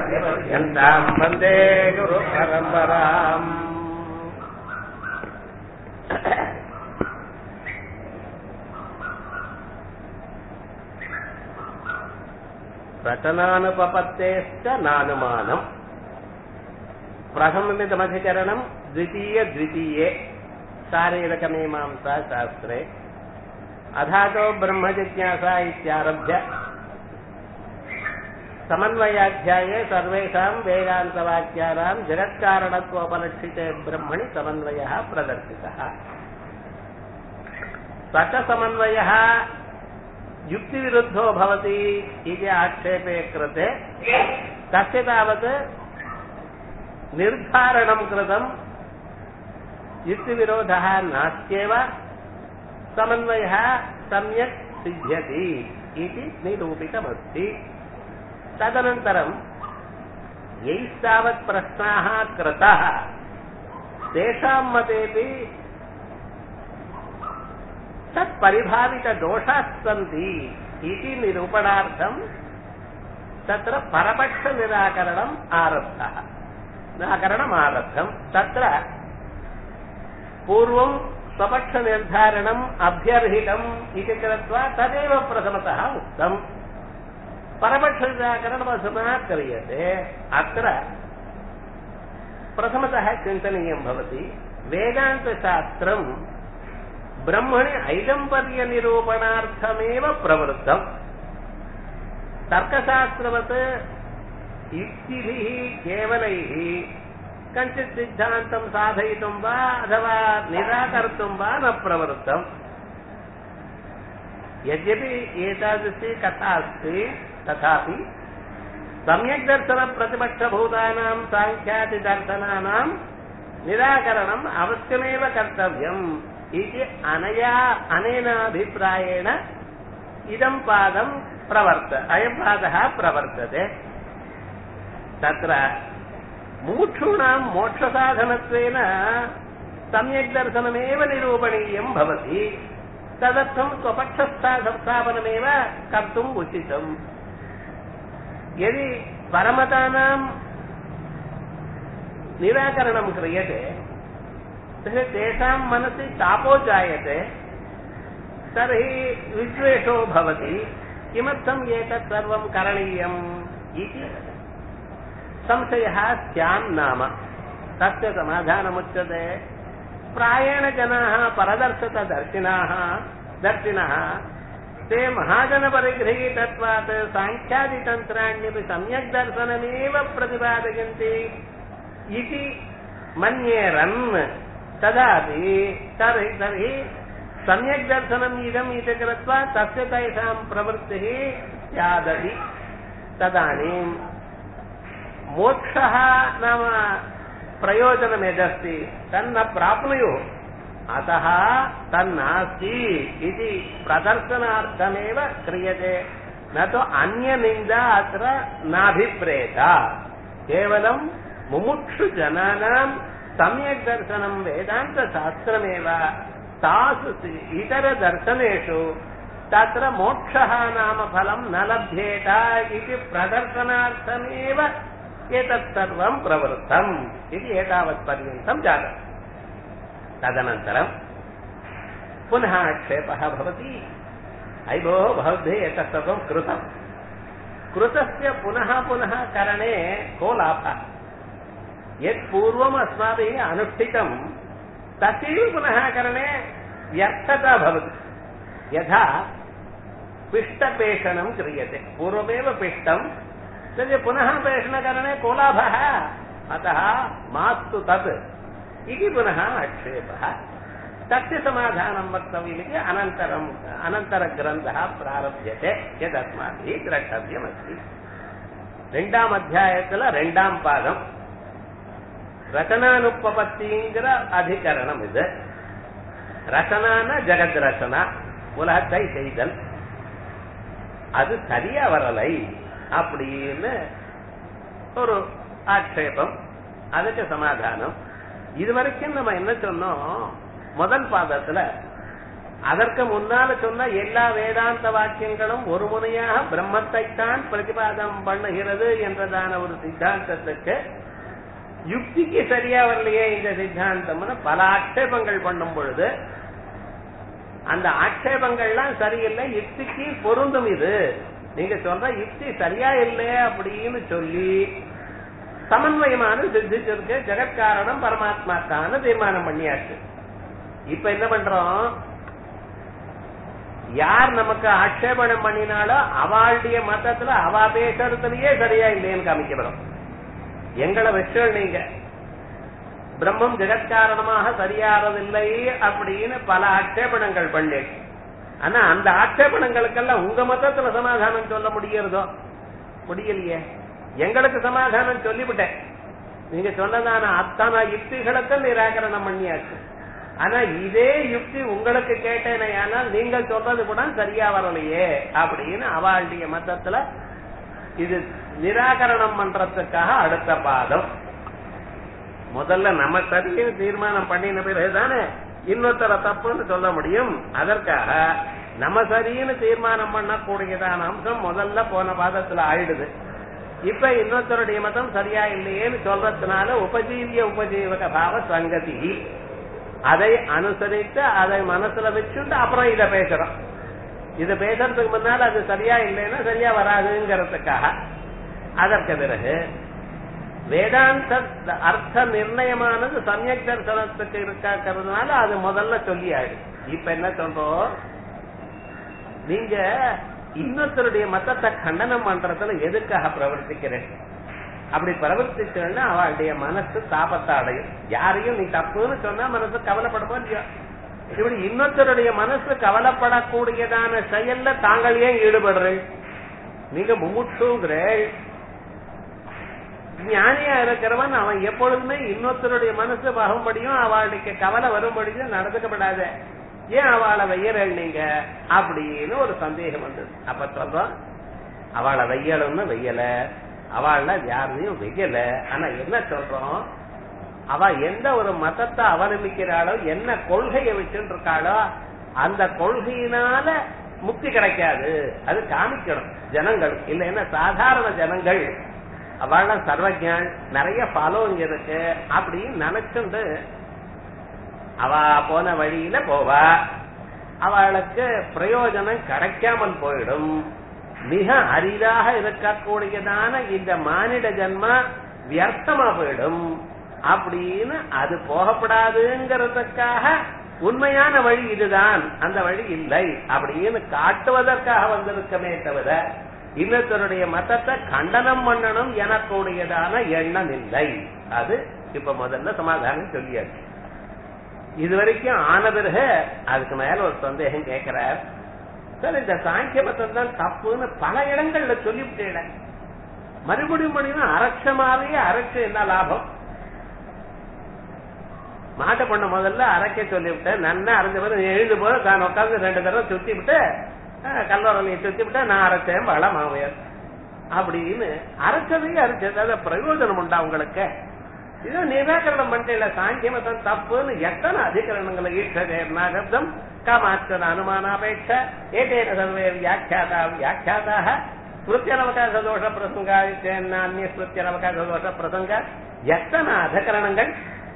आचार्यपर्यन्ताम् वन्दे गुरुपरम्पराम् रचनानुपपत्तेश्च नानुमानम् प्रथममिदमधिकरणम् द्वितीयद्वितीये शारीरकमीमांसा शास्त्रे अधातो ब्रह्मजिज्ञासा इत्यारभ्य समन्वयाध्याये सर्वेषाम् वेदान्तवाक्यानाम् जगत्कारणत्वोपलक्षिते ब्रह्मणि समन्वयः प्रदर्शितः स च समन्वयः युक्तिविरुद्धो भवति इति आक्षेपे कृते तस्य तावत् निर्धारणम् कृतम् युक्तिविरोधः नास्त्येव समन्वयः सम्यक् सिद्ध्यति इति निरूपितमस्ति तदनन्तरम् यैस्तावत् प्रश्नाः कृताः तेषाम् मतेऽपि तत्परिभावितदोषाः सन्ति इति निरूपणार्थम् तत्र परपक्षनिराकरणम् आरब्धः निराकरणम् आरब्धम् तत्र पूर्वम् स्वपक्षनिर्धारणम् अभ्यर्हितम् इति कृत्वा तदेव प्रथमतः उक्तम् परपक्षनिराकरणमधुना क्रियते अत्र प्रथमतः चिन्तनीयम् भवति वेदान्तशास्त्रम् ब्रह्मणि ऐदम्पर्यनिरूपणार्थमेव प्रवृत्तम् तर्कशास्त्रवत् युक्तिभिः केवलैः कञ्चित् सिद्धान्तम् साधयितुम् वा अथवा निराकर्तुम् वा न प्रवृत्तम् यद्यपि एतादृशी कथा अस्ति तथापि सम्यक् दर्शनप्रतिपक्षभूतानाम् साङ्ख्यादिदर्शनानाम् निराकरणम् अवश्यमेव कर्तव्यम् इति अनया अनेन अभिप्रायेण इदम् पादम् प्रवर्त अयम् पादः प्रवर्तते तत्र मुमुक्षूणाम् मोक्षसाधनत्वेन सम्यक् दर्शनमेव निरूपणीयम् भवति तदर्थम् स्वपक्षस्थापनमेव कर्तुम् उचितम् यदि परमतानाम् निराकरणम् क्रियते तर्हि तेषाम् मनसि तापो जायते तर्हि विद्वेषो भवति किमर्थम् एतत् सर्वम् करणीयम् इति संशयः स्यान् नाम तस्य समाधानमुच्यते प्रायेण जनाः परदर्शकदर्शिनाः दर्शिनः ते महाजनपरिगृहीतत्वात् साङ्ख्यादितन्त्राण्यपि सम्यक् दर्शनमेव प्रतिपादयन्ति इति मन्येरन् तदापि तर्हि तर्हि सम्यक् दर्शनम् इदम् इति कृत्वा तस्य तेषाम् प्रवृत्तिः स्यादति तदानीम् मोक्षः नाम प्रयोजनं यदस्ति तन्न प्राप्नुयुः अतः तन्नास्ति इति प्रदर्शनार्थमेव क्रियते न तु अन्यनिन्दा अत्र नाभिप्रेता केवलं मुमुक्षुजनानाम् सम्यक् दर्शनं वेदान्तशास्त्रमेव तासु इतरदर्शनेषु तत्र मोक्षः नाम फलं न लभ्येत इति प्रदर्शनार्थमेव एतत् सर्वं प्रवृत्तम् इति एतावत्पर्यन्तं जातम् तदनन्तरं पुनः आक्षेपः भवति अयि भोः भवद्भिः एतत् सर्वं कृतम् कृतस्य पुनः पुनः करणे को लाभः यत् पूर्वम् अस्माभिः अनुष्ठितं तस्यैव पुनः करणे व्यर्थता भवति यथा पिष्टपेषणं क्रियते पूर्वमेव पिष्टं तर्हि पुनः पेषणकरणे को लाभः अतः मास्तु तत् इति पुनः आक्षेपः तस्य समाधानं वक्तव्यमिति अनन्तरम् अनन्तरग्रन्थः प्रारभ्यते यदस्माभिः द्रष्टव्यमस्ति ரெண்டாம் அத்தியாயத்துல ரெண்டாம் பாகம் ரச்சனானுப்பத்திங்கிற அதிகரணம் இது ரசனான ஜெகத் ரசனா உலகத்தை செய்தல் அது சரியா வரலை அப்படின்னு ஒரு ஆட்சேபம் அதுக்கு சமாதானம் இது வரைக்கும் நம்ம என்ன சொன்னோம் முதல் பாதத்துல அதற்கு முன்னால சொன்ன எல்லா வேதாந்த வாக்கியங்களும் ஒரு முனையாக பிரம்மத்தைத்தான் பிரதிபாதம் பண்ணுகிறது என்றதான ஒரு சித்தாந்தத்துக்கு யுக்திக்கு சரியா வரலையே இந்த சித்தாந்தம்னு பல ஆட்சேபங்கள் பண்ணும் பொழுது அந்த ஆட்சேபங்கள்லாம் சரியில்லை யுக்திக்கு பொருந்தும் இது நீங்க சொல்ற யுக்தி சரியா இல்லை அப்படின்னு சொல்லி சமன்வயமான சித்திச்சிருக்கு ஜெகத்காரணம் பரமாத்மாக்கான தீர்மானம் பண்ணியாச்சு இப்ப என்ன பண்றோம் யார் நமக்கு ஆட்சேபணம் பண்ணினாலோ அவளுடைய மதத்துல அவ பேசுறதுலயே சரியா இல்லைன்னு காமிக்கிறோம் எங்களை வச்சு நீங்க பிரம்மம் ஜெகத்காரணமாக சரியாறதில்லை அப்படின்னு பல ஆட்சேபணங்கள் பண்ணி ஆனா அந்த ஆட்சேபணங்களுக்கெல்லாம் உங்க மதத்துல சமாதானம் சொல்ல முடியறதோ முடியலையே எங்களுக்கு சமாதானம் சொல்லிவிட்டேன் நீங்க சொன்னதான அத்தனை யுக்திகளுக்கும் நிராகரணம் பண்ணியாச்சு ஆனா இதே யுக்தி உங்களுக்கு கேட்டேனே ஆனால் நீங்கள் சொல்றது கூட சரியா வரலையே அப்படின்னு அவளுடைய மதத்துல இது நிராகரணம் பண்றதுக்காக அடுத்த பாதம் முதல்ல நம்ம சரின்னு தீர்மானம் பண்ணின பிறகுதானே இன்னொருத்தர தப்புன்னு சொல்ல முடியும் அதற்காக நம்ம சரின்னு தீர்மானம் பண்ணக்கூடியதான அம்சம் முதல்ல போன பாதத்துல ஆயிடுது இப்ப இன்னொருத்தருடைய மதம் சரியா இல்லையேன்னு சொல்றதுனால உபஜீவிய உபஜீவக பாவ சங்கதி அதை அனுசரித்து அதை மனசுல வச்சுட்டு அப்புறம் இத பேசுறோம் இத பேசுறதுக்கு முன்னால அது சரியா இல்லைன்னா சரியா வராதுங்கிறதுக்காக அதற்கு பிறகு வேதாந்த அர்த்த நிர்ணயமானது சமயக் தர்சனத்துக்கு இருக்காக்கிறதுனால அது முதல்ல சொல்லி ஆயிடும் இப்ப என்ன சொல்றோம் நீங்க இன்னொருத்தருடைய மதத்தை கண்டனம் பண்றதுல எதுக்காக பிரவர்த்திக்கிறேன் அப்படி பிரவர்த்திச்சேன்னா அவளுடைய மனசு தாபத்தை அடையும் யாரையும் நீ தப்புன்னு சொன்னா மனசு கவலைப்படுமோ இல்லையோ இப்படி இன்னொருத்தருடைய மனசு கவலைப்படக்கூடியதான செயல்ல தாங்கள் ஏன் ஈடுபடுறேன் நீங்க முமுட்சுங்கிறேள் ஞானியா இருக்கிறவன் அவன் எப்பொழுதுமே இன்னொருத்தருடைய மனசு பகும்படியும் அவளுக்கு கவலை வரும்படியும் நடந்துக்கப்படாத ஏன் அவளை வெய்யறள் நீங்க அப்படின்னு ஒரு சந்தேகம் வந்தது அப்ப சொல்றோம் அவளை வெய்யலும்னு வெய்யல அவள யாரையும் வெய்யல ஆனா என்ன சொல்றோம் அவ எந்த ஒரு மதத்தை அவலம்பிக்கிறாளோ என்ன கொள்கையை வச்சுட்டு இருக்காளோ அந்த கொள்கையினால முக்தி கிடைக்காது அது காமிக்கணும் ஜனங்கள் இல்லைன்னா சாதாரண ஜனங்கள் அவள சர்வஜான் நிறைய ஃபாலோவிங் இருக்கு அப்படின்னு நினைச்சுண்டு அவ போன வழியில போவா அவளுக்கு பிரயோஜனம் கிடைக்காமல் போயிடும் மிக அரிதாக இருக்கக்கூடியதான இந்த மானிட ஜன்மா வியர்த்தமா போயிடும் அப்படின்னு அது போகப்படாதுங்கிறதுக்காக உண்மையான வழி இதுதான் அந்த வழி இல்லை அப்படின்னு காட்டுவதற்காக வந்திருக்கமே தவிர இன்னொருத்தருடைய மதத்தை கண்டனம் பண்ணணும் எனக்கூடியதான எண்ணம் இல்லை அது இப்ப முதல்ல சமாதானம் சொல்லியாச்சு இது வரைக்கும் ஆன பிறகு அதுக்கு மேல ஒரு சந்தேகம் கேட்கிறார் சார் இந்த சாங்கிய மதம் தான் தப்புன்னு பல இடங்கள்ல சொல்லிவிட்டேன் மறுபடியும் மறுபடியும் அரைச்சமாவே அரைச்ச என்ன லாபம் மாட்ட பண்ண முதல்ல அரைக்க சொல்லிவிட்டேன் நன்னா அரைஞ்ச பிறகு எழுந்து போது தான் உட்காந்து ரெண்டு தடவை சுத்தி விட்டு கல்லூரலையை சுத்தி விட்டு நான் அரைச்சேன் பல மாவையர் அப்படின்னு அரைச்சதையும் அரைச்சது அதை பிரயோஜனம் உண்டா உங்களுக்கு இது நிராகரணம் பண்ணில சாங்கியமதம் தப்புன்னு எத்தனை அதிகரணங்களை ஈட்டதேர்னாகப்தம் காமாச்சன அனுமானாபேட்ச ஏதேன சர்வே வியாக்கியாதா வியாக்கியாதாக ஸ்மிருத்தியனவகாச தோஷ பிரசங்கா அந்நிய ஸ்மிருத்தியனவகாச தோஷ பிரசங்க எத்தனை அதிகரணங்கள்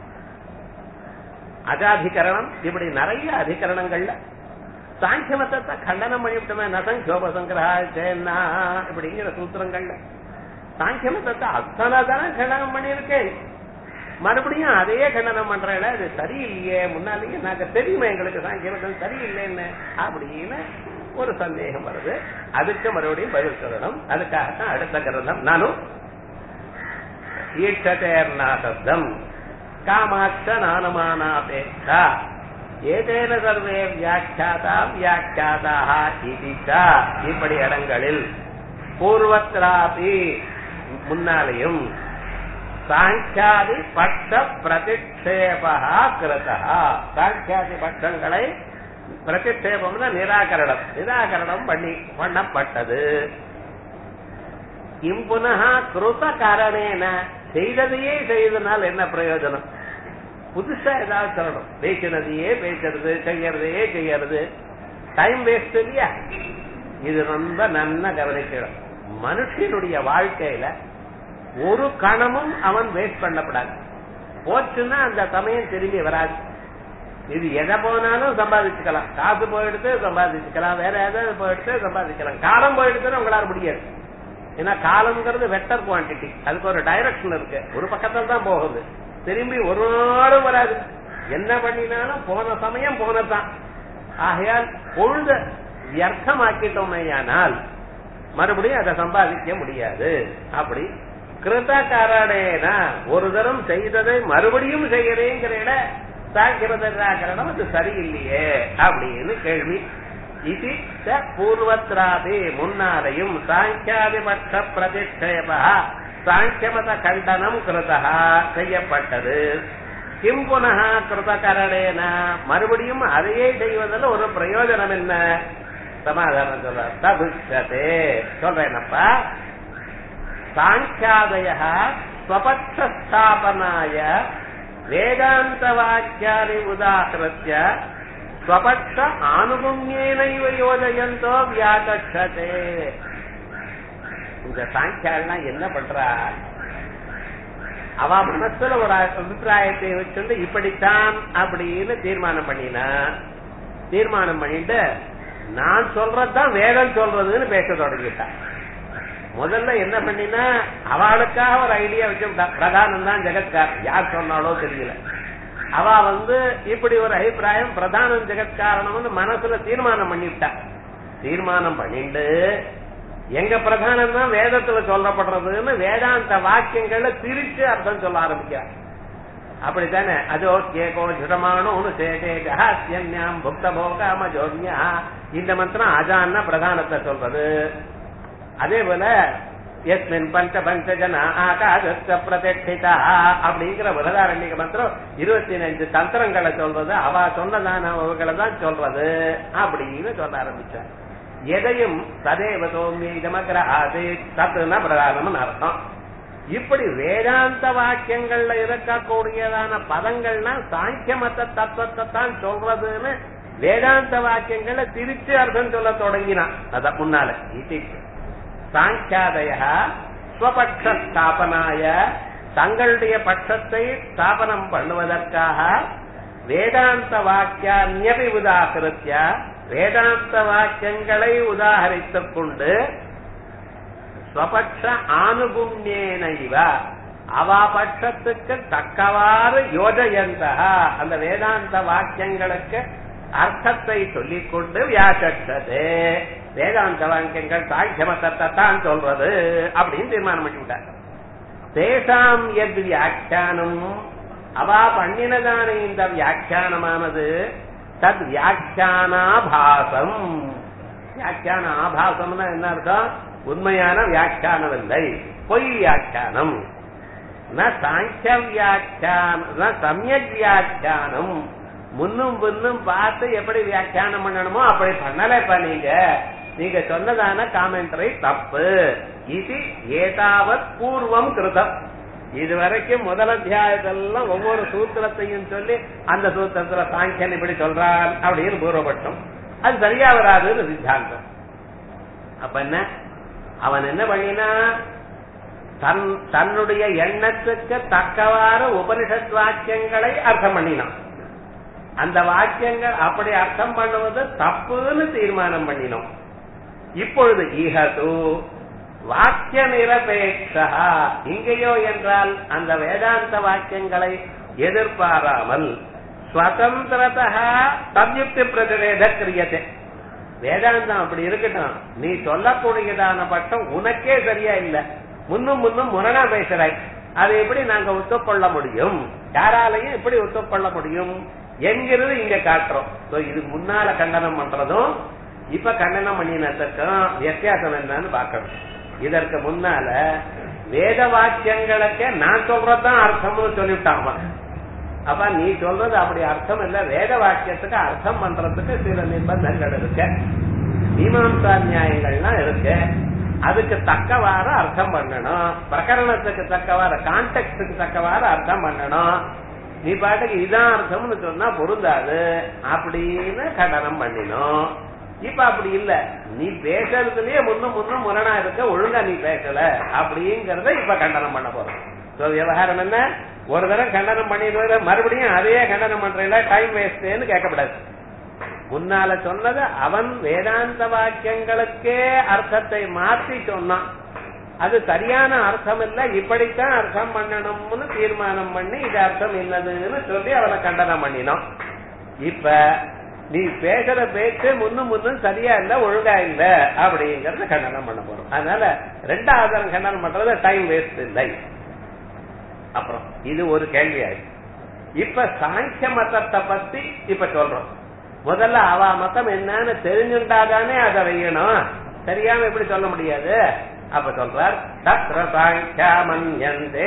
அஜாதிகரணம் இப்படி நிறைய அதிகரணங்கள்ல சாங்கிய மதத்தை கண்டனம் பண்ணிவிட்டோமே நசங்கோபசங்கிரா சேன்னா இப்படிங்கிற சூத்திரங்கள்ல சாங்கிய மதத்தை அத்தனை தானே கண்டனம் பண்ணியிருக்கேன் மறுபடியும் அதையே கண்டனம் பண்றேன் அது சரியில்லையே முன்னாலேயே நாங்க தெரியுமே எங்களுக்கு சாங்கியம் சரியில்லைன்னு அப்படின்னு ஒரு சந்தேகம் வருது அதுக்கு மறுபடியும் பதில் சொல்லணும் அதுக்காகத்தான் அடுத்த கிரந்தம் நானும் ஈட்சதேர்நாசப்தம் காமாட்ச நானுமானாபேட்சா ஏதேன சர்வே வியாக்கியாதா வியாக்கியாதாக இதிச்சா இப்படி இடங்களில் பூர்வத்திராபி முன்னாலேயும் சாங்கியாதி பட்ச பிரதிஷேபா கிருதா சாங்கியாதி பட்சங்களை பிரதிஷேபம்னா நிராகரணம் நிராகரணம் பண்ணி பண்ணப்பட்டது இம்புனகா கிருத காரணேன செய்ததையே செய்தனால் என்ன பிரயோஜனம் புதுசா ஏதாவது சொல்லணும் பேசுறதையே பேசுறது செய்யறதையே செய்யறது டைம் வேஸ்ட் இல்லையா இது ரொம்ப நன்னா கவனிக்கணும் மனுஷனுடைய வாழ்க்கையில ஒரு கணமும் அவன் வேஸ்ட் பண்ணப்படாது போச்சுன்னா அந்த சமயம் திரும்பி வராது இது எதை போனாலும் சம்பாதிச்சுக்கலாம் காசு போயிடுத்து சம்பாதிச்சுக்கலாம் வேற ஏதாவது போயிடுத்து சம்பாதிக்கலாம் காலம் போயிடுச்சுன்னு உங்களால முடியாது ஏன்னா காலம்ங்கிறது வெக்டர் குவான்டிட்டி அதுக்கு ஒரு டைரக்ஷன் இருக்கு ஒரு பக்கத்துல தான் போகுது திரும்பி ஒரு நாளும் வராது என்ன பண்ணினாலும் போன சமயம் போனதான் ஆகையால் பொழுத வியர்த்தமாக்கிட்டோமேயானால் மறுபடியும் அதை சம்பாதிக்க முடியாது அப்படி கிருதகரணேனா ஒரு தரம் செய்ததை மறுபடியும் செய்யறேங்கிற இட சாக்கிரதராகரணம் அது சரியில்லையே அப்படின்னு கேள்வி இது பூர்வத்ராபி முன்னாலையும் சாங்கியாதிபட்ச பிரதிஷேபா சாங்கியமத கண்டனம் கிருதா செய்யப்பட்டது கிம் புனக கிருதகரணேன மறுபடியும் அதையே செய்வதில் ஒரு பிரயோஜனம் என்ன சமாதானம் சொல்ற தபுஷதே சொல்றேனப்பா சாங்கியாதய ஸ்வபக்ஷஸ்தாபனாய வேதாந்த வாக்கியானி உதாகிருத்திய ஸ்வபக்ஷ ஆனுகுண்யேனைவ யோஜயந்தோ வியாகட்சதே இந்த சாங்கியாள்னா என்ன பண்றா அவ மனசுல ஒரு அபிப்பிராயத்தை வச்சுட்டு இப்படித்தான் அப்படின்னு தீர்மானம் பண்ணினா தீர்மானம் பண்ணிட்டு நான் சொல்றதுதான் வேதம் சொல்றதுன்னு பேச தொடங்கிட்டான் முதல்ல என்ன பண்ணினா அவளுக்காக ஒரு ஐடியா வச்சுட்டா பிரதானம் தான் ஜெகத்கார் யார் சொன்னாலோ தெரியல அவ வந்து இப்படி ஒரு அபிப்பிராயம் பிரதானம் ஜெகத்காரணம்னு மனசுல தீர்மானம் பண்ணிவிட்டா தீர்மானம் பண்ணிட்டு எங்க பிரதானம் தான் வேதத்துல சொல்லப்படுறதுன்னு வேதாந்த வாக்கியங்கள்ல திரிச்சு அர்த்தம் சொல்ல ஆரம்பிக்கிறார் அப்படித்தானே அதோ கேகோ ஜுடமானோன்னு சேகேஜாஸ்யம் புக்த போகாம ஜோன்யா இந்த மந்திரம் அஜான்னா பிரதானத்தை சொல்றது அதே போல எஸ்மின் பஞ்ச பஞ்ச ஜன ஆகாச பிரதிஷ்டிதா அப்படிங்கிற விரதாரண்யக மந்திரம் இருபத்தி அஞ்சு தந்திரங்களை சொல்றது அவ சொன்னதான அவர்களை தான் சொல்றது அப்படின்னு சொல்ல ஆரம்பிச்சார் எதையும் சதேவ சோமிய இதமக்கிற ஆசை தத்துனா பிரதானம்னு அர்த்தம் இப்படி வேதாந்த வாக்கியங்கள்ல இருக்கக்கூடியதான பதங்கள்னா சாங்கிய மத்த தத்துவத்தை தான் சொல்றதுன்னு வேதாந்த வாக்கியங்களை திருச்சி அர்த்தம் சொல்ல தொடங்கினான் அத முன்னால இது சாங்கியாதய ஸ்வபக்ஷ ஸ்தாபனாய தங்களுடைய பட்சத்தை ஸ்தாபனம் பண்ணுவதற்காக வேதாந்த வாக்கியான்யபி உதாகிருத்திய வேதாந்த வாக்கியங்களை உதாகரித்துக் கொண்டு ஸ்வபக்ஷ ஆனுகுண்யேனைவ அவா பட்சத்துக்கு தக்கவாறு யோஜயந்த அந்த வேதாந்த வாக்கியங்களுக்கு அர்த்தத்தை சொல்லிக் கொண்டு வியாசத்தது வேதாந்த வாக்கியங்கள் சாங்கியமத்தத்தை தான் சொல்றது அப்படின்னு தீர்மானம் பண்ணிவிட்டார் தேசாம் எது வியாக்கியானம் அவா பண்ணினதான இந்த வியாக்கியானமானது தத் வியாக்கியானாபாசம் வியாக்கியான ஆபாசம்னா என்ன அர்த்தம் உண்மையான வியாக்கியானம் இல்லை பொய் வியாக்கியானம் சாங்கிய வியாக்கியானம் சமயக் வியாக்கியானம் முன்னும் பின்னும் பார்த்து எப்படி வியாக்கியானம் பண்ணணுமோ அப்படி பண்ணலப்பா நீங்க நீங்க சொன்னதான காமெண்டரி தப்பு இது ஏதாவத் பூர்வம் கிருதம் இதுவரைக்கும் முதல் அத்தியாயத்தெல்லாம் ஒவ்வொரு சூத்திரத்தையும் சொல்லி அந்த சூத்திரத்துல சாங்கியன் இப்படி சொல்றான் அப்படின்னு பூர்வபட்சம் அது சரியா வராதுன்னு சித்தாந்தம் அப்ப என்ன அவன் என்ன பண்ணினா தன் தன்னுடைய எண்ணத்துக்கு தக்கவாறு உபனிஷத் வாக்கியங்களை அர்த்தம் பண்ணினான் அந்த வாக்கியங்கள் அப்படி அர்த்தம் பண்ணுவது தப்புன்னு தீர்மானம் பண்ணினோம் இப்பொழுது ஈகது வாக்கிய நிரபேட்சா இங்கேயோ என்றால் அந்த வேதாந்த வாக்கியங்களை எதிர்பாராமல் ஸ்வதந்திரதா சம்யுக்தி பிரதிவேத கிரியத்தை வேதாந்தம் அப்படி இருக்கட்டும் நீ சொல்லக்கூடியதான பட்சம் உனக்கே சரியா இல்ல முன்னும் முன்னும் முரணா பேசுறாய் அதை எப்படி நாங்க ஒத்துக்கொள்ள முடியும் யாராலையும் எப்படி ஒத்துக்கொள்ள முடியும் என்கிறது இங்க காட்டுறோம் இதுக்கு முன்னால கண்டனம் பண்றதும் இப்ப கண்டனம் பண்ணினதுக்கும் வித்தியாசம் என்னன்னு பாக்கணும் இதற்கு முன்னால வேத வாக்கியங்களுக்கே நான் சொல்றதுதான் அர்த்தம்னு சொல்லிவிட்டான் அப்ப நீ சொல்றது அப்படி அர்த்தம் இல்ல வேத வாக்கியத்துக்கு அர்த்தம் பண்றதுக்கு சில நிபந்தனைகள் இருக்கு மீமாம்சா நியாயங்கள்லாம் இருக்கு அதுக்கு தக்கவாறு அர்த்தம் பண்ணணும் பிரகரணத்துக்கு தக்கவாறு கான்டெக்டுக்கு தக்கவாறு அர்த்தம் பண்ணணும் நீ பாட்டுக்கு இதான் அர்த்தம்னு சொன்னா பொருந்தாது அப்படின்னு கண்டனம் பண்ணினோம் இப்ப அப்படி இல்ல நீ பேசுறதுலயே முன்னும் முன்னும் முரணா இருக்க ஒழுங்கா நீ பேசல அப்படிங்கறத இப்ப கண்டனம் பண்ண போறோம் So, விவகாரம் என்ன ஒரு தடவை கண்டனம் பண்ணிடுவது மறுபடியும் அதையே கண்டனம் பண்றீங்களா டைம் வேஸ்ட்னு கேட்கக்கூடாது முன்னால சொன்னது அவன் வேதாந்த வாக்கியங்களுக்கே அர்த்தத்தை மாற்றி சொன்னான் அது சரியான அர்த்தம் இல்ல இப்படித்தான் அர்த்தம் பண்ணணும்னு தீர்மானம் பண்ணி இது அர்த்தம் என்னதுன்னு சொல்லி அவனை கண்டனம் பண்ணினோம் இப்ப நீ பேசுற பேச்சு முன்னும் முன்னும் சரியா இல்ல ஒழுங்கா இல்ல அப்படிங்கறத கண்டனம் பண்ண போறோம் அதனால ரெண்டாவது தரம் கண்டனம் பண்றது டைம் வேஸ்ட் இல்லை அப்புறம் இது ஒரு கேள்வி ஆயிடுச்சு இப்ப சாங்கிய மதத்தை பத்தி இப்ப சொல்றோம் முதல்ல அவ மதம் என்னன்னு தெரிஞ்சுட்டாதானே அதை வையணும் தெரியாம எப்படி சொல்ல முடியாது அப்ப சொல்றார் தத்ர சாங்கியா மன்யந்தே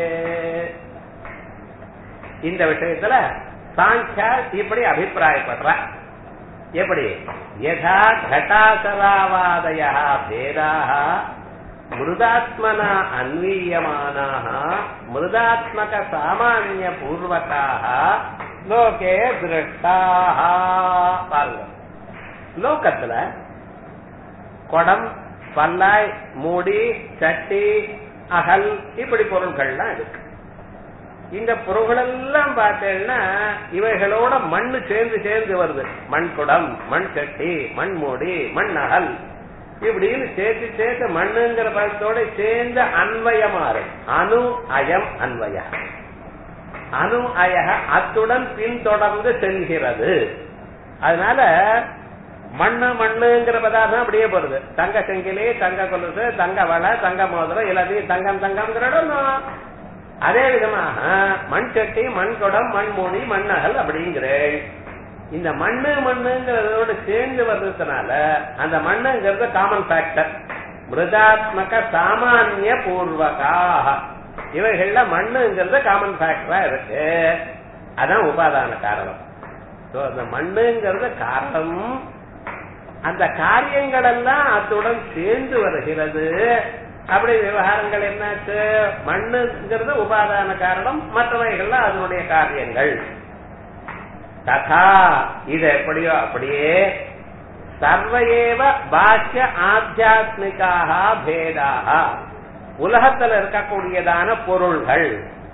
இந்த விஷயத்துல சாங்கியா இப்படி அபிப்பிராயப்படுற எப்படி யதா घटाचरावादय भेदाः மிருதாத்மனா அன்வீயமானாக மிருதாத்மக சாமானிய பூர்வகாக லோகே திருஷ்டாக பாருங்க லோகத்துல குடம் பல்லாய் மூடி சட்டி அகல் இப்படி பொருள்கள்லாம் இருக்கு இந்த பொருள்கள் எல்லாம் பார்த்தேன்னா இவைகளோட மண்ணு சேர்ந்து சேர்ந்து வருது மண் குடம் மண் சட்டி மண் மூடி மண் அகல் இப்படின்னு சேர்த்து சேர்த்து மண்ணுங்கிற பதத்தோட சேர்ந்து அன்வயமாறு அணு அயம் அன்வய அணு அய அத்துடன் பின்தொடர்ந்து செல்கிறது அதனால மண்ணு மண்ணுங்கிற பதார்த்தம் அப்படியே போறது தங்க செங்கிலி தங்க கொலுசு தங்க வளை தங்க மோதிரம் எல்லாத்தையும் தங்கம் தங்கம்ங்கிற இடம் அதே விதமாக மண் சட்டி மண் குடம் மண் மூடி மண்ணகல் அப்படிங்கிறேன் இந்த மண்ணு மண்ணுங்கிறதோட சேர்ந்து வர்றதுனால அந்த மண்ணுங்கிறது காமன் ஃபேக்டர் மிருதாத்மக சாமானிய பூர்வகாக இவைகள்ல மண்ணுங்கிறது காமன் ஃபேக்டரா இருக்கு அதான் உபாதான காரணம் So, அந்த மண்ணுங்கிறது காரணம் அந்த காரியங்கள் எல்லாம் அத்துடன் சேர்ந்து வருகிறது அப்படி விவகாரங்கள் என்னாச்சு மண்ணுங்கிறது உபாதான காரணம் மற்றவைகள்லாம் அதனுடைய காரியங்கள் ததா இது எப்படியோ அப்படியே சர்வையேவ பாக்கிய ஆத்தியாத்மிகாக பேதாக உலகத்துல இருக்கக்கூடியதான பொருள்கள்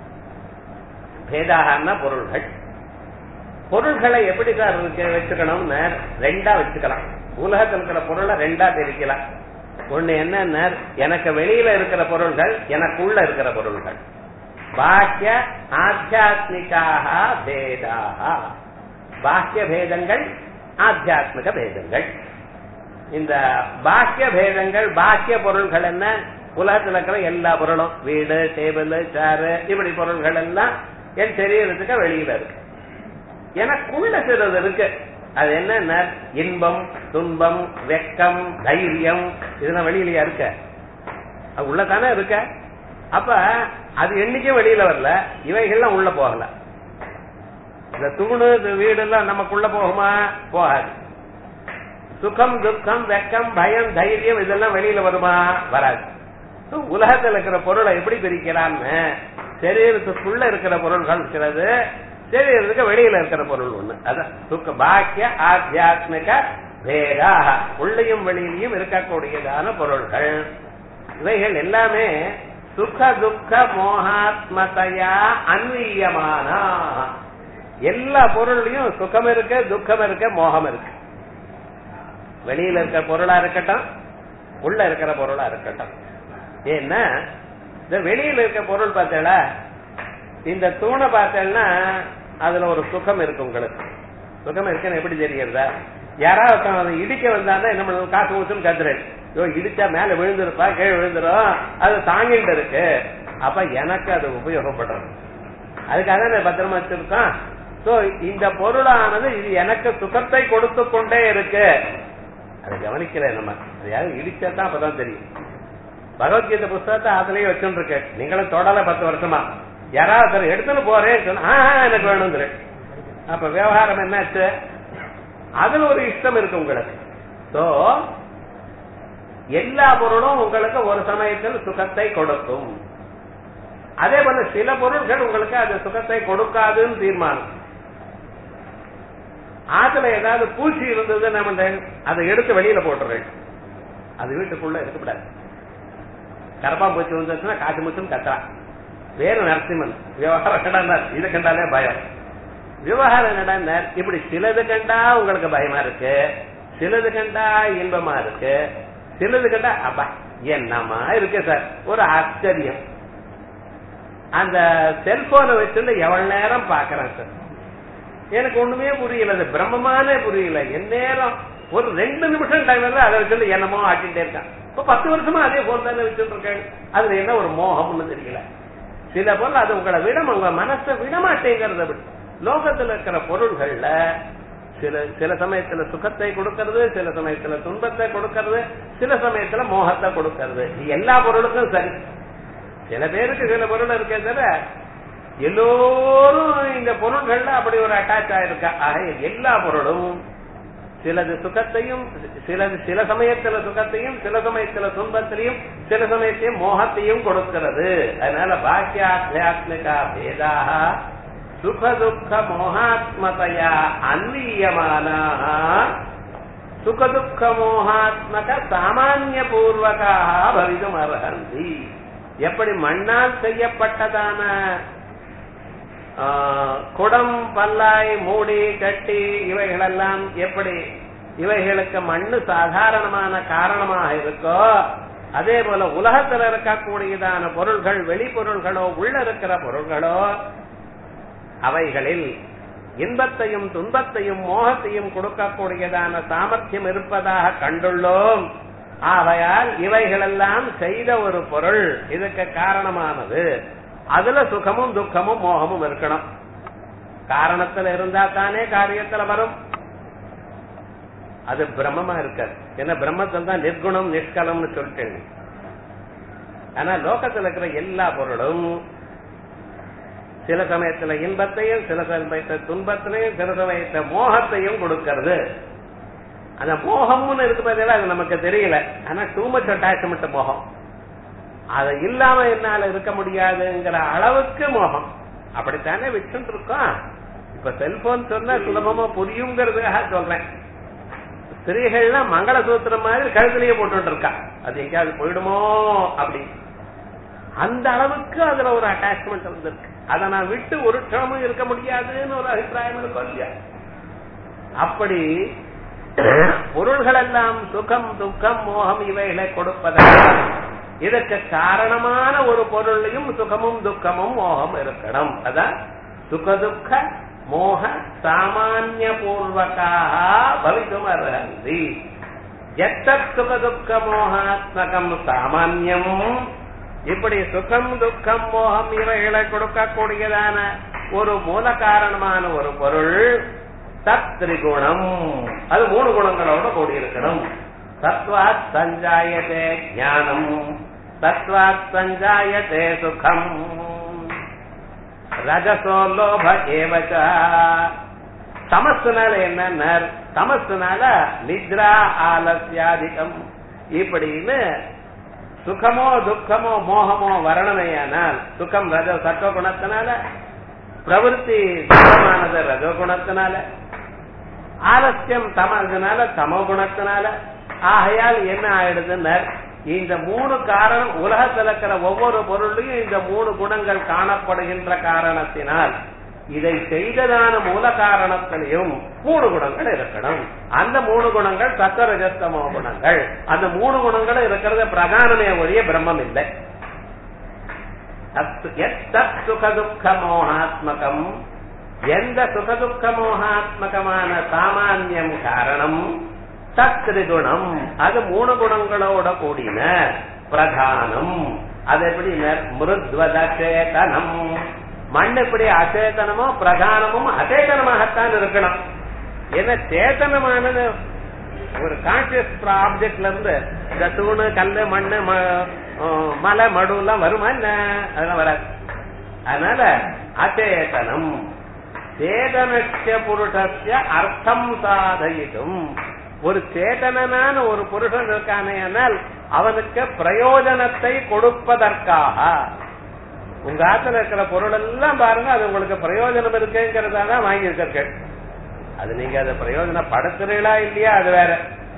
பேதாகன பொருள்கள் பொருள்களை எப்படி சார் இருக்கு- வச்சுக்கணும்னு ரெண்டா வச்சுக்கலாம் உலகத்தில் இருக்கிற பொருளை ரெண்டா பிரிக்கலாம் ஒண்ணு என்னன்னா எனக்கு வெளியில இருக்கிற பொருள்கள் எனக்குள்ள இருக்கிற பொருள்கள் பாக்கிய ஆத்தியாத்மிகாக பேதாக பாக்கிய பேதங்கள் ஆத்தியாத்மிக பேதங்கள் இந்த பாக்கிய பேதங்கள் பாக்கிய பொருள்கள் என்ன உலகத்தில் இருக்கிற எல்லா பொருளும் வீடு டேபிள் சேரு இப்படி பொருள்கள் எல்லாம் என் சரீரத்துக்கு வெளியில இருக்கு எனக்குள்ள சிலது இருக்கு அது என்ன இன்பம் துன்பம் வெக்கம் தைரியம் இதெல்லாம் வெளியிலயா இருக்க அது உள்ளதானே இருக்க அப்ப அது என்னைக்கும் வெளியில வரல இவைகள்லாம் உள்ள போகல இந்த தூணு இந்த வீடு எல்லாம் நமக்குள்ள போகுமா போகாது சுகம் துக்கம் வெக்கம் பயம் தைரியம் இதெல்லாம் வெளியில வருமா வராது உலகத்துல இருக்கிற பொருளை எப்படி பிரிக்கிறான்னு சரீரத்துக்குள்ள இருக்கிற பொருள்கள் இருக்கிறது சரீரத்துக்கு வெளியில இருக்கிற பொருள் ஒண்ணு அதான் சுக்க பாக்கிய ஆத்தியாத்மிக பேதா உள்ளையும் வெளியிலையும் இருக்கக்கூடியதான பொருள்கள் இவைகள் எல்லாமே சுக துக்க மோகாத்மதையா அன்வீயமானா எல்லா பொருள்லயும் சுகம் இருக்கு துக்கம் இருக்கு மோகம் இருக்கு வெளியில இருக்கிற பொருளா இருக்கட்டும் உள்ள இருக்கிற பொருளா இருக்கட்டும் ஏன்னா இந்த வெளியில இருக்க பொருள் பார்த்தேல இந்த தூணை பார்த்தேன்னா அதுல ஒரு சுகம் இருக்கு உங்களுக்கு சுகம் இருக்குன்னு எப்படி தெரியறதா யாராவது ஒருத்தன் அதை இடிக்க வந்தான்னா என்ன பண்ணுவோம் காசு ஊத்துன்னு கத்துறேன் ஐயோ இடிச்சா மேல விழுந்துருப்பா கீழே விழுந்துரும் அது தாங்கிட்டு இருக்கு அப்ப எனக்கு அது உபயோகப்படுறது அதுக்காக நான் பத்திரமா வச்சிருக்கோம் சோ இந்த பொருளானது இது எனக்கு சுகத்தை கொடுத்து கொண்டே இருக்கு அதை கவனிக்கிறேன் நம்ம அதையாவது இடிச்சா தான் அப்பதான் தெரியும் பகவத்கீதை புஸ்தகத்தை அதுலயே வச்சுட்டு இருக்கு நீங்களும் தொடல பத்து வருஷமா யாராவது ஒருத்தர் எடுத்துன்னு போறேன்னு சொன்னா "ஆ, ஆ, எனக்கு வேணுங்கிற அப்ப விவகாரம் என்னாச்சு அதுல ஒரு இஷ்டம் இருக்கு உங்களுக்கு சோ எல்லா பொருளும் உங்களுக்கு ஒரு சமயத்தில் சுகத்தை கொடுக்கும் அதே போல சில பொருட்கள் உங்களுக்கு அது சுகத்தை கொடுக்காதுன்னு தீர்மானம் ஆத்துல ஏதாவது பூச்சி இருந்தது என்ன பண்றேன் அதை எடுத்து வெளியில போட்டுறேன் அது வீட்டுக்குள்ள இருக்கக்கூடாது கரப்பாம்பூச்சி வந்துச்சுன்னா காட்டு முச்சும் கத்தா வேறு நரசிம்மன் விவகாரம் கண்டார் இதை கண்டாலே பயம் விவகாரம் என்னடா இப்படி சிலது கண்டா உங்களுக்கு பயமா இருக்கு சிலது கண்டா இன்பமா இருக்கு சிலது கண்டா அப்பா என்னமா இருக்கு சார் ஒரு ஆச்சரியம் அந்த செல்போனை வச்சுட்டு எவ்வளவு நேரம் பாக்குறேன் சார் எனக்கு ஒண்ணுமே புரியல அது பிரம்மமானே புரியல என் நேரம் ஒரு ரெண்டு நிமிஷம் டைம் அதை வச்சுட்டு என்னமோ ஆட்டிட்டே இருக்கான் இப்ப பத்து வருஷமா அதே போன் தானே வச்சுட்டு இருக்கேன் அதுல என்ன ஒரு மோகம்னு தெரியல சில பொருள் அது உங்களை விட உங்க மனசை விடமாட்டேங்கிறத விட லோகத்துல இருக்கிற பொருள்கள்ல சில சில சமயத்துல சுகத்தை கொடுக்கறது சில சமயத்துல துன்பத்தை கொடுக்கறது சில சமயத்துல மோகத்தை கொடுக்கறது எல்லா பொருளுக்கும் சரி சில பேருக்கு சில பொருள் இருக்கே தவிர எல்லோரும் இந்த பொருள்கள்ல அப்படி ஒரு அட்டாச் ஆயிருக்கா ஆக எல்லா பொருளும் சிலது சுகத்தையும் சிலது சில சமயத்துல சுகத்தையும் சில சமயத்துல துன்பத்திலையும் சில சமயத்தையும் மோகத்தையும் கொடுக்கிறது அதனால பாக்கியாத்மிகா பேதாக சுக துக்க மோகாத்மதையா அன்வீயமானா சுக துக்க மோகாத்மக சாமானிய பூர்வகாக பவிதும் அர்ஹந்தி எப்படி மண்ணால் செய்யப்பட்டதான குடம் பல்லாய் மூடி கட்டி இவைகளெல்லாம் எப்படி இவைகளுக்கு மண்ணு சாதாரணமான காரணமாக இருக்கோ அதே போல உலகத்தில் இருக்கக்கூடியதான பொருள்கள் வெளிப்பொருள்களோ உள்ள இருக்கிற பொருள்களோ அவைகளில் இன்பத்தையும் துன்பத்தையும் மோகத்தையும் கொடுக்கக்கூடியதான சாமர்த்தியம் இருப்பதாக கண்டுள்ளோம் ஆகையால் இவைகளெல்லாம் செய்த ஒரு பொருள் இதுக்கு காரணமானது அதுல சுகமும் துக்கமும் மோகமும் இருக்கணும் காரணத்துல இருந்தா தானே காரியத்துல வரும் அது பிரம்மமா இருக்காது ஏன்னா பிரம்மத்தில் தான் நிர்குணம் நிஷ்கலம்னு சொல்லிட்டேன் ஆனா லோகத்துல இருக்கிற எல்லா பொருளும் சில சமயத்துல இன்பத்தையும் சில சமயத்துல துன்பத்திலையும் சில சமயத்துல மோகத்தையும் கொடுக்கிறது அந்த மோகம்னு இருக்கு பார்த்தீங்களா அது நமக்கு தெரியல ஆனா டூ மச் அட்டாச்மெண்ட் மோகம் அது இல்லாம என்னால இருக்க முடியாதுங்கிற அளவுக்கு மோகம் அப்படித்தானே வச்சுட்டு இருக்கோம் இப்ப செல்போன் சொன்னா சுலபமா புரியுங்கிறதுக்காக சொல்றேன் ஸ்திரீகள்லாம் மங்கள சூத்திரம் மாதிரி கழுத்துலயே போட்டுட்டு இருக்கா அது எங்கேயாவது போயிடுமோ அப்படி அந்த அளவுக்கு அதுல ஒரு அட்டாச்மெண்ட் வந்திருக்கு அதை நான் விட்டு ஒரு க்ஷணமும் இருக்க முடியாதுன்னு ஒரு அபிப்பிராயம் இருக்கும் இல்லையா அப்படி பொருள்கள் எல்லாம் சுகம் துக்கம் மோகம் இவைகளை கொடுப்பதற்கு இதற்கு காரணமான ஒரு பொருளையும் சுகமும் துக்கமும் மோகம் இருக்கணும் அதான் சுகதுக்க மோக சாமானிய பூர்வகாக பவித்தும் அர்ஹந்தி எத்தத் சுகதுக்க மோகாத்மகம் சாமான்யம் இப்படி சுகம் துக்கம் மோகம் இவைகளை கொடுக்கக்கூடியதான ஒரு மூல காரணமான ஒரு பொருள் தத் திரிகுணம் அது மூணு குணங்களோட கூடியிருக்கணும் தத்வாத் சஞ்சாயத்தே ஞானம் தத்வாத் சஞ்சாயத்தே சுகம் ரஜசோ லோப ஏவச்ச தமசுனால என்ன தமசுனால நித்ரா ஆலசியாதிகம் இப்படின்னு சுகமோ துக்கமோ மோகமோ வரணமையானால் சுகம் ரஜ சத்துவ குணத்தினால பிரவருத்தி சுகமானது ரஜோ குணத்தினால ஆலசியம் தமதுனால தமோ குணத்தினால ஆகையால் என்ன ஆயிடுதுன்னு இந்த மூணு காரணம் உலகத்தில் இருக்கிற ஒவ்வொரு பொருளையும் இந்த மூணு குணங்கள் காணப்படுகின்ற காரணத்தினால் இதை செய்ததான மூல காரணத்திலையும் மூணு குணங்கள் இருக்கணும் அந்த மூணு குணங்கள் சத்தரஜஸ்தமோ குணங்கள் அந்த மூணு குணங்களும் இருக்கிறது பிரதானமே ஒழிய பிரம்மம் இல்லை சுகதுக்க மோகாத்மகம் எந்த சுகதுக்க மோகாத்மகமான சாமானியம் காரணம் சத்ரிகுணம் அது மூணு குணங்களோட கூடின பிரதானம் அது எப்படி மிருத்வதேதனம் மண் எப்படி அச்சேதனமோ பிரதானமும் அச்சேதனமாகத்தான் இருக்கணும் ஏன்னா சேத்தனமானது ஒரு கான்சியஸ் ஆப்ஜெக்ட்ல இருந்து இந்த தூணு கல்லு மண்ணு மலை மடு எல்லாம் வருமா என்ன அதெல்லாம் வராது அதனால அச்சேதனம் சேதனஸ்ய புருஷஸ்ய அர்த்தம் சாதயிடும் ஒரு சேதனனான ஒரு புருஷன் இருக்கானே ஆனால் அவனுக்கு பிரயோஜனத்தை கொடுப்பதற்காக உங்க ஆத்துல இருக்கிற பொருள் எல்லாம் பாருங்க அது உங்களுக்கு பிரயோஜனம் இருக்குங்கிறதா தான் வாங்கி இருக்கிறீர்கள் அது நீங்க அதை பிரயோஜனப்படுத்துறீங்களா இல்லையா அது வேற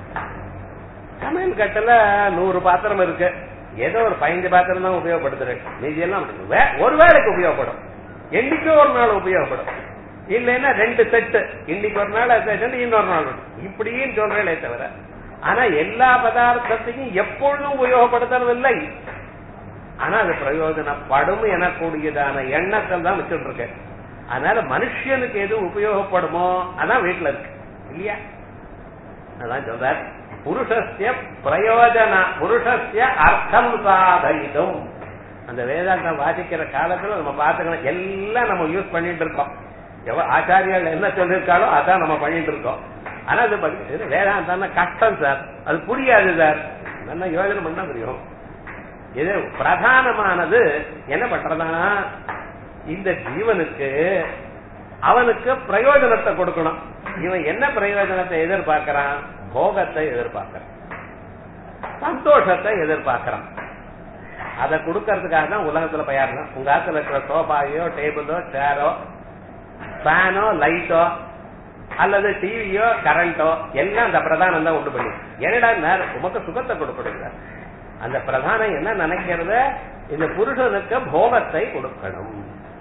சமையல் கட்டுல நூறு பாத்திரம் இருக்கு ஏதோ ஒரு பதினஞ்சு பாத்திரம் தான் உபயோகப்படுத்துறேன் மீதி எல்லாம் வே- ஒரு வேளைக்கு உபயோகப்படும் என்னைக்கோ ஒரு நாள் உபயோகப்படும் இல்லைன்னா ரெண்டு செட்டு இன்னைக்கு ஒரு நாள் அது செட்டு இன்னொரு நாள் உண்டு. இப்படின்னு சொல்றேனே தவிர ஆனா எல்லா பதார்த்தத்தையும் எப்பொழுதும் உபயோகப்படுத்துறது இல்லை ஆனா அது பிரயோஜனப்படும் எனக்கூடியதான எண்ணத்தில் தான் வச்சுட்டு இருக்கேன் அதனால மனுஷனுக்கு எது உபயோகப்படுமோ அதான் வீட்டுல இருக்கு இல்லையா அதான் சொல்றார் புருஷஸ்ய பிரயோஜன புருஷஸ்ய அர்த்தம் சாதயிடும் அந்த வேதாந்தம் வாசிக்கிற காலத்துல நம்ம பார்த்துக்கணும் எல்லாம் நம்ம யூஸ் பண்ணிட்டு இருக்கோம் எவ்வளவு ஆச்சாரியால் என்ன சொல்லிருக்காளோ அதான் நம்ம பண்ணிட்டு இருக்கோம் ஆனா அது படி- இது வேதாந்தம்னா கஷ்டம் சார் அது புரியாது சார் நல்லா யோஜனை பண்ணா புரியும் இது பிரதானமானது என்ன பண்றதுன்னா இந்த ஜீவனுக்கு அவனுக்கு பிரயோஜனத்தை கொடுக்கணும் இவன் என்ன பிரயோஜனத்தை எதிர்பார்க்கறான் போகத்தை எதிர்பார்க்கறான் சந்தோஷத்தை எதிர்பார்க்கறான் அதை கொடுக்கறதுக்காக தான் உலகத்துல பயாருங்க உங்க ஆத்துல இருக்கிற சோஃபாயோ டேபிளோ சேரோ ஃபேனோ லைட்டோ அல்லது டிவியோ கரண்டோ எல்லாம் அந்த பிரதானம் தான் உண்டு பண்ணி என்னடா நேரம் உமக்கு சுகத்தை கொடுக்கணுங்க அந்த பிரதானம் என்ன நினைக்கிறது இந்த புருஷனுக்கு போகத்தை கொடுக்கணும்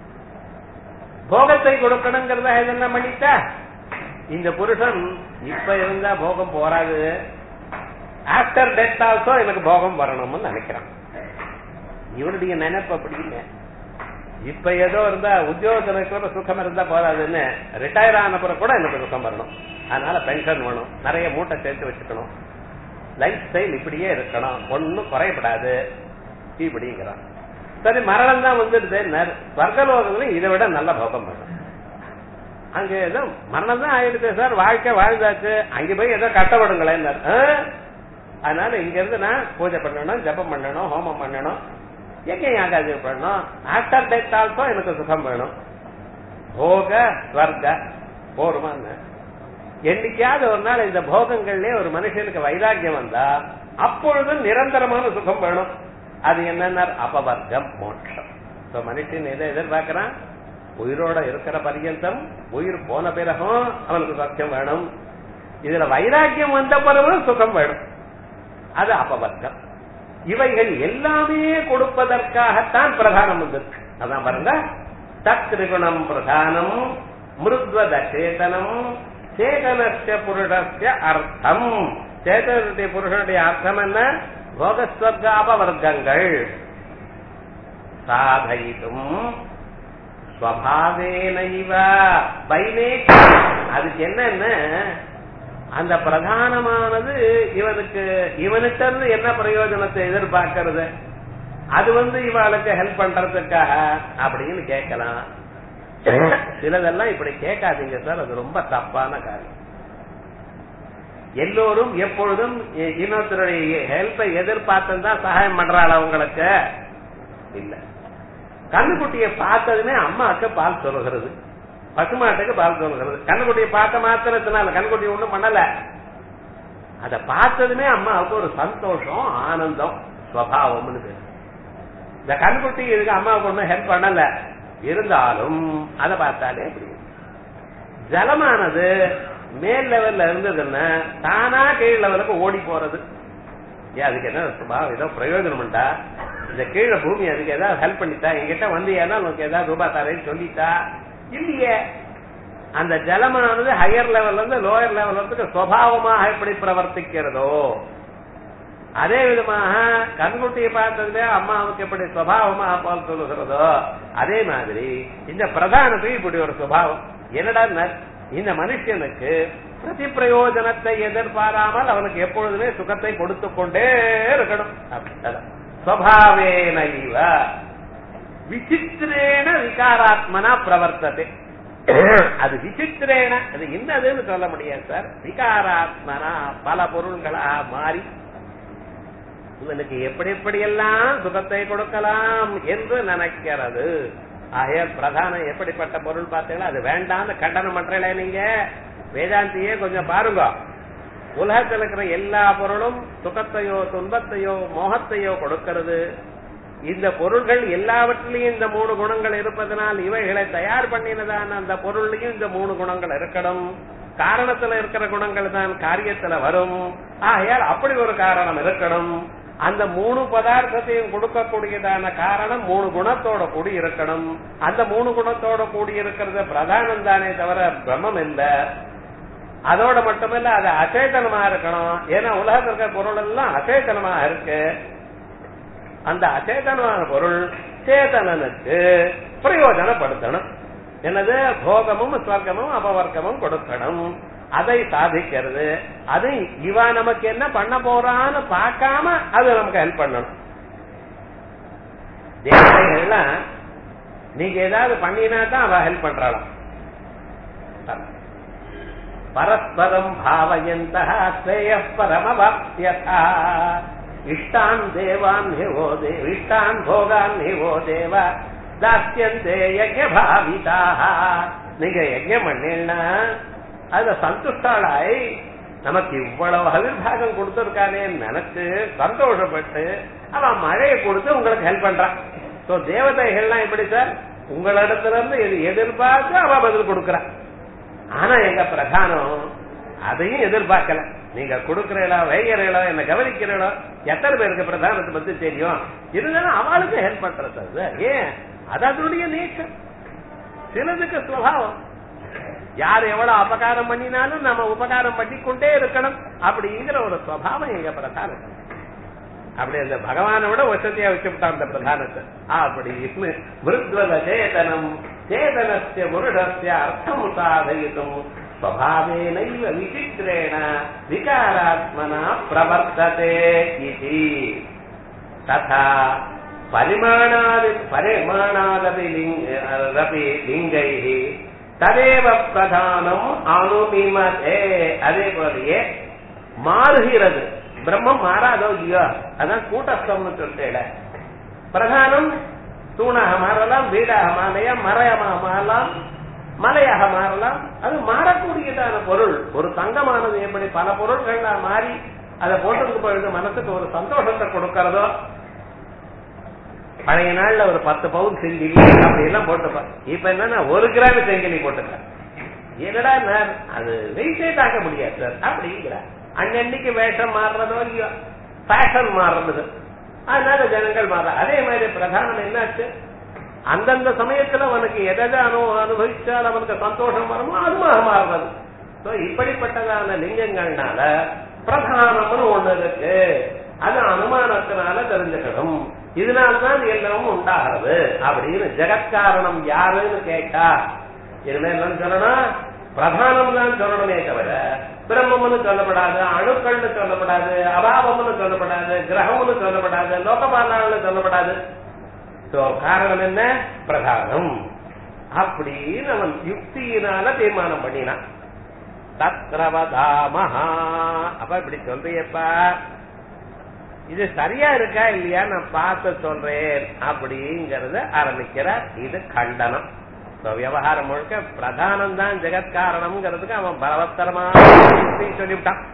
போகத்தை கொடுக்கணுங்கிறத என்ன பண்ணிட்டா இந்த புருஷன் இப்ப இருந்தா போகம் போராது ஆஃப்டர் டெத் ஆல்சோ எனக்கு போகம் வரணும்னு நினைக்கிறான் இவனுடைய நினைப்பு அப்படி இல்லை இப்ப ஏதோ இருந்தா உத்தியோகத்துல இருக்கிற சுகம் இருந்தா போதாதுன்னு ரிட்டையர் ஆன பிறகு கூட எனக்கு சுகம் வரணும் அதனால பென்ஷன் வேணும் நிறைய மூட்டை சேர்த்து வச்சுக்கணும் லைஃப் ஸ்டைல் இப்படியே இருக்கணும் ஒன்னும் குறையப்படாது இப்படிங்கிறான் சரி மரணம் தான் வந்துடுது வர்க்கலோகத்துல இதை விட நல்ல போகம் வேணும் அங்க ஏதோ மரணம் தான் ஆயிடுச்சு சார் வாழ்க்கை வாழ்ந்தாச்சு அங்க போய் ஏதோ கஷ்டப்படுங்களேன் அதனால இங்க இருந்து நான் பூஜை பண்ணணும் ஜபம் பண்ணணும் ஹோமம் பண்ணணும் எங்க யாகாதி பண்ணணும் ஆஃப்டர் டெத் ஆல்சோ எனக்கு சுகம் வேணும் போக ஸ்வர்க போருமான்னு என்னைக்காவது ஒரு நாள் இந்த போகங்கள்லயே ஒரு மனுஷனுக்கு வைராக்கியம் வந்தா அப்பொழுதும் நிரந்தரமான சுகம் வேணும் அது என்னன்னா அபவர்க்கம் மோட்சம் So, மனுஷன் எதை எதிர்பார்க்கிறான் உயிரோட இருக்கிற பரியந்தம் உயிர் போன பிறகும் அவனுக்கு சத்தியம் வேணும் இதுல வைராக்கியம் வந்த பிறகும் சுகம் வேணும் அது அபவர்க்கம் இவைகள் எல்லாமே கொடுப்பதற்காகத்தான் பிரதானம் வந்திருக்கு அதான் பாருங்க தத்ரிகுணம் பிரதானம் மிருத்வத சேதனம் சேதனஸ்ய புருஷஸ்ய அர்த்தம் சேதனுடைய புருஷனுடைய அர்த்தம் என்ன போகஸ்வர்க அபவர்க்கங்கள் சாதயிடும் ஸ்வபாவேனைவ பைனே அதுக்கு என்னன்னா அந்த பிரதானமானது இவனுக்கு இவனுக்கு இருந்து என்ன பிரயோஜனத்தை எதிர்பார்க்கறது அது வந்து இவளுக்கு ஹெல்ப் பண்றதுக்காக அப்படின்னு கேட்கலாம் சிலதெல்லாம் இப்படி கேட்காதீங்க சார் அது ரொம்ப தப்பான காரியம் எல்லோரும் எப்பொழுதும் இ- இன்னொருத்தருடைய ஹெல்ப்பை எதிர்பார்த்து தான் சகாயம் பண்றாள் அவங்களுக்கு இல்ல கண்ணுக்குட்டியை பார்த்ததுமே அம்மாவுக்கு பால் சொல்லுகிறது பசுமாட்டுக்கு பால் சொல்லுகிறது கண்ணுக்குட்டியை பார்த்த மாத்திரத்தினால கண்ணுக்குட்டி ஒண்ணும் பண்ணல அத பார்த்ததுமே அம்மாவுக்கு ஒரு சந்தோஷம் ஆனந்தம் ஸ்வபாவம்னு பேரு இந்த கண்குட்டி இதுக்கு அம்மாவுக்கு ஒண்ணும் ஹெல்ப் பண்ணல இருந்தாலும் அதை பார்த்தாலே புரியும் ஜலமானது மேல் லெவல்ல இருந்ததுன்னா தானா கீழ் லெவலுக்கு ஓடி போறது ஏன் அதுக்கு என்ன சுபாவம் ஏதோ பிரயோஜனம் உண்டா இந்த கீழே பூமி அதுக்கு ஏதாவது ஹெல்ப் பண்ணிட்டா என்கிட்ட வந்து ஏன்னா உனக்கு ஏதாவது ரூபாய் தரேன்னு சொல்லிட்டா இல்லையே அந்த ஜலமானது ஹையர் லெவல்ல இருந்து லோயர் லெவலுக்கு சுவாவமாக எப்படி பிரவர்த்திக்கிறதோ அதே விதமாக கண்குட்டியை பார்த்ததுல அம்மாவுக்கு எப்படி சுவாவமாக பால் சொல்லுகிறதோ அதே மாதிரி இந்த பிரதானத்துக்கு இப்படி ஒரு சுபாவம் என்னடா இந்த மனுஷனுக்கு பிரதி பிரயோஜனத்தை எதிர்பாராமல் அவனுக்கு எப்பொழுதுமே சுகத்தை கொடுத்து கொண்டே இருக்கணும் அப்படிதான். ஸ்வபாவேனைவ விசித்திரேன விகாராத்மனா பிரவர்த்தத்தை அது விசித்திரேன அது என்னதுன்னு சொல்ல முடியாது சார் விகாராத்மனா பல பொருள்களா மாறி இவனுக்கு எப்படி எப்படியெல்லாம் சுகத்தை கொடுக்கலாம் என்று நினைக்கிறது ஆகையால் பிரதானம் எப்படிப்பட்ட பொருள் பார்த்தீங்களா அது வேண்டாம்னு கண்டனம் பண்றீங்களே நீங்க வேதாந்தியே கொஞ்சம் பாருங்க உலகத்தில் இருக்கிற எல்லா பொருளும் சுகத்தையோ துன்பத்தையோ மோகத்தையோ கொடுக்கிறது இந்த பொருள்கள் எல்லாவற்றிலையும் இந்த மூணு குணங்கள் இருப்பதனால் இவைகளை தயார் பண்ணினதான அந்த பொருள்லையும் இந்த மூணு குணங்கள் இருக்கணும் காரணத்துல இருக்கிற குணங்கள் தான் காரியத்துல வரும் ஆகையால் அப்படி ஒரு காரணம் இருக்கணும் அந்த மூணு பதார்த்தத்தையும் கொடுக்கக்கூடியதான காரணம் மூணு குணத்தோட கூடி இருக்கணும் அந்த மூணு குணத்தோட கூடி இருக்கிறது பிரதானம் தானே தவிர பிரம்மம் இல்ல அதோட மட்டுமல்ல அது அச்சேதனமா இருக்கணும் ஏன்னா உலகத்தில் இருக்கிற பொருள் எல்லாம் அச்சேதனமா இருக்கு அந்த அச்சேதனமான பொருள் சேதனனுக்கு பிரயோஜனப்படுத்தணும் என்னது போகமும் ஸ்வர்க்கமும் அபவர்க்கமும் கொடுக்கணும் அதை சாதிக்கிறது அது இவ நமக்கு என்ன பண்ண போறான்னு பார்க்காம அது நமக்கு ஹெல்ப் பண்ணணும் தேவதைகள்லாம் நீங்க ஏதாவது பண்ணினா தான் அவ ஹெல்ப் பண்றாளாம் பரஸ்பரம் பாவயந்த ஸ்ரேய பரமவாப்யதா இஷ்டான் தேவான் ஹிவோ தேவ இஷ்டான் போகான் ஹிவோ தேவ தாஸ்யந்தே யஜ்ய பாவிதாக நீங்க யஜ்யம் பண்ணீங்கன்னா அதுல சந்துஷ்டாளாய் நமக்கு இவ்வளவு அவிர்வாகம் கொடுத்திருக்கானே நினைச்சு சந்தோஷப்பட்டு அவன் மழையை கொடுத்து உங்களுக்கு ஹெல்ப் பண்றான் சோ தேவதைகள்லாம் எப்படி சார் உங்களிடத்துல இருந்து எது எதிர்பார்த்து அவ பதில் கொடுக்கறான் ஆனா எங்க பிரதானம் அதையும் எதிர்பார்க்கல நீங்க கொடுக்கறீங்களா வைக்கிறீங்களோ என்ன கவனிக்கிறீங்களோ எத்தனை பேருக்கு பிரதானத்தை பத்தி தெரியும் இருந்தாலும் அவளுக்கு ஹெல்ப் பண்றது அது ஏன் அது அதனுடைய நேச்சர் சிலதுக்கு சுவாவம் யார் எவ்வளவு அபகாரம் பண்ணினாலும் நம்ம உபகாரம் பண்ணிக்கொண்டே இருக்கணும் அப்படிங்கிற ஒரு சுவாவம் எங்க பிரதானம் அப்படி அந்த பகவானை விட வசதியா வச்சுட்டான் அந்த பிரதானத்தை அப்படின்னு மிருத்வத சேதனம் சேதனஸ்ய முருடஸ்ய அர்த்தம் சாதயித்தும் ஸ்வபாவேனைவ விசித்திரேண விகாராத்மனா பிரவர்த்ததே இது ததா பரிமாணாதி பரிமாணாதபி ரபி லிங்கைः ததேவ பிரதானம் அனுமிமதே அதே போலயே மாறுகிறது பிரம்மம் மாறாதோ இல்லையோ அதான் கூட்டஸ்தம்னு சொல்லிட்டேன் பிரதானம் தூணாக மாறலாம் வீடாக மாறலாம் மறையமாக மாறலாம் மலையாக மாறலாம் அது மாறக்கூடியதான பொருள் ஒரு தங்கமானது எப்படி பல பொருள்கள்ல மாறி அதை போட்டதுக்கு பொழுது மனசுக்கு ஒரு சந்தோஷத்தை கொடுக்கறதோ பழைய நாள்ல ஒரு பத்து பவுன் செங்கிலி அப்படி எல்லாம் போட்டுப்பான் இப்ப என்னன்னா ஒரு கிராம் செங்கிலி போட்டுக்க என்னடா நான் அது வெயிட்டே தாக்க முடியாது சார் அப்படிங்கிற அன்னன்னைக்கு வேஷம் மாறுறதோ இல்லையோ ஃபேஷன் மாறுறது அதனால ஜனங்கள் மாற அதே மாதிரி பிரதானம் என்னாச்சு அந்தந்த சமயத்துல அவனுக்கு எதை அனு அனுபவிச்சால் அவனுக்கு சந்தோஷம் வருமோ அதுமாக மாறுறது இப்படிப்பட்டதான லிங்கங்கள்னால பிரதானம்னு ஒண்ணு இருக்கு அது அனுமானத்தினால தெரிஞ்சுக்கணும் இதனால்தான் எல்லாமும் உண்டாகிறது அப்படின்னு ஜெகத்காரணம் யாருன்னு கேட்டா இனிமே என்ன சொல்லணும் பிரதானம் தான் சொல்லணுமே தவிர பிரம்மம்னு சொல்லப்படாது அணுக்கள்னு சொல்லப்படாது அபாவம்னு சொல்லப்படாது கிரகம்னு சொல்லப்படாது லோகபாலான்னு சொல்லப்படாது சோ காரணம் என்ன பிரதானம் அப்படின்னு அவன் யுக்தியினால தீர்மானம் பண்ணினான் தத்ரவதாமஹா அப்ப இப்படி சொல்றியப்பா இது சரியா இருக்கா இல்லையா நான் பார்த்து சொல்றேன் அப்படிங்கறத ஆரம்பிக்கிறார் இது கண்டனம் விவகாரம் முழுக்க பிரதானம் தான் ஜெகத்காரணம்ங்கிறதுக்கு அவன் பலவத்தரமா சொல்லிவிட்டான்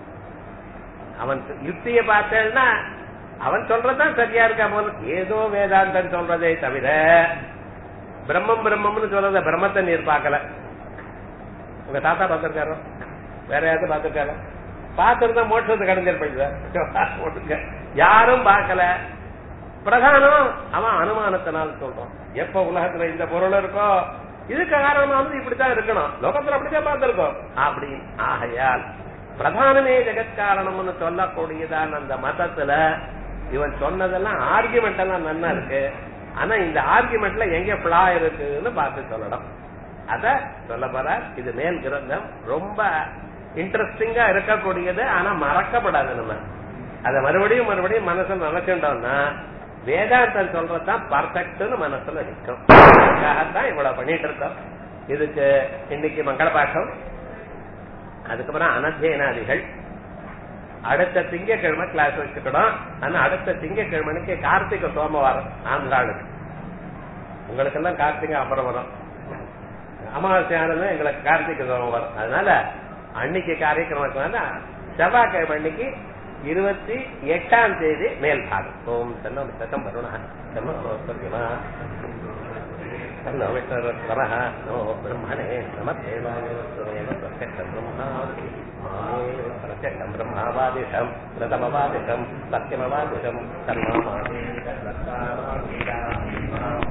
அவன் யுக்திய பார்த்தேன்னா அவன் சொல்றதுதான் சரியா இருக்கா போல ஏதோ வேதாந்தம் சொல்றதே தவிர பிரம்மம் பிரம்மம்னு சொல்றத பிரம்மத்தை நீர் பார்க்கல உங்க தாத்தா பார்த்திருக்காரோ வேற யாராவது பார்த்திருக்காரோ பார்த்திருந்தா மோட்சத்தை கடைஞ்சிருப்பீங்க யாரும் பார்க்கல பிரதானம் அவன் அனுமானத்தினால் சொல்றான் எப்ப உலகத்துல இந்த பொருள் இருக்கோ இதுக்கு காரணம் வந்து இப்படித்தான் இருக்கணும் லோகத்துல அப்படித்தான் பார்த்திருக்கோம் அப்படின்னு ஆகையால் பிரதானமே ஜெகத்காரணம்னு சொல்லக்கூடியதான அந்த மதத்துல இவன் சொன்னதெல்லாம் ஆர்குமெண்ட் எல்லாம் நன்னா இருக்கு ஆனா இந்த ஆர்குமெண்ட்ல எங்க பிளா இருக்குன்னு பார்த்து சொல்லணும் அத சொல்ல போற இது மேல் கிரந்தம் ரொம்ப இன்ட்ரெஸ்டிங்கா இருக்கக்கூடியது ஆனா மறக்கப்படாது நம்ம அத மறுபடியும் மறுபடியும் மனசுல நினைச்சுட்டோம்னா வேதாந்தம் சொல்றதுதான் பர்ஃபெக்ட்னு மனசுல நிற்கும் அதுக்காகத்தான் இவ்வளவு பண்ணிட்டு இருக்கோம் இதுக்கு இன்னைக்கு மங்களபாட்டம் அதுக்கப்புறம் அனத்தியனாதிகள் அடுத்த திங்கக்கிழமை கிளாஸ் வச்சுக்கணும் ஆனா அடுத்த திங்கக்கிழமைக்கு கார்த்திகை சோமவாரம் ஆந்திராளுக்கு உங்களுக்கு எல்லாம் கார்த்திகை அப்புறம் வரும் அமாவாசையானது எங்களுக்கு கார்த்திகை சோமவாரம் அதனால அன்னைக்கு காரியக்கிரமத்துக்கு செவ்வாய்க்கிழமை அன்னைக்கு இருபத்தி எட்டாம் தேதி மேல் பாகம் ஓம் சன்னம் சத்தம் வருணா ब्रह्मोत्पत्तिमा तन्नो विष्णुरुत्तमः नमो ब्रह्मणे नमदेवाय वस्तुमेव प्रत्यक्षं ब्रह्मास्ति मामेव प्रत्यक्षं ब्रह्मावादिशं प्रथमवादिशं सत्यमवादिशं तन्मामादि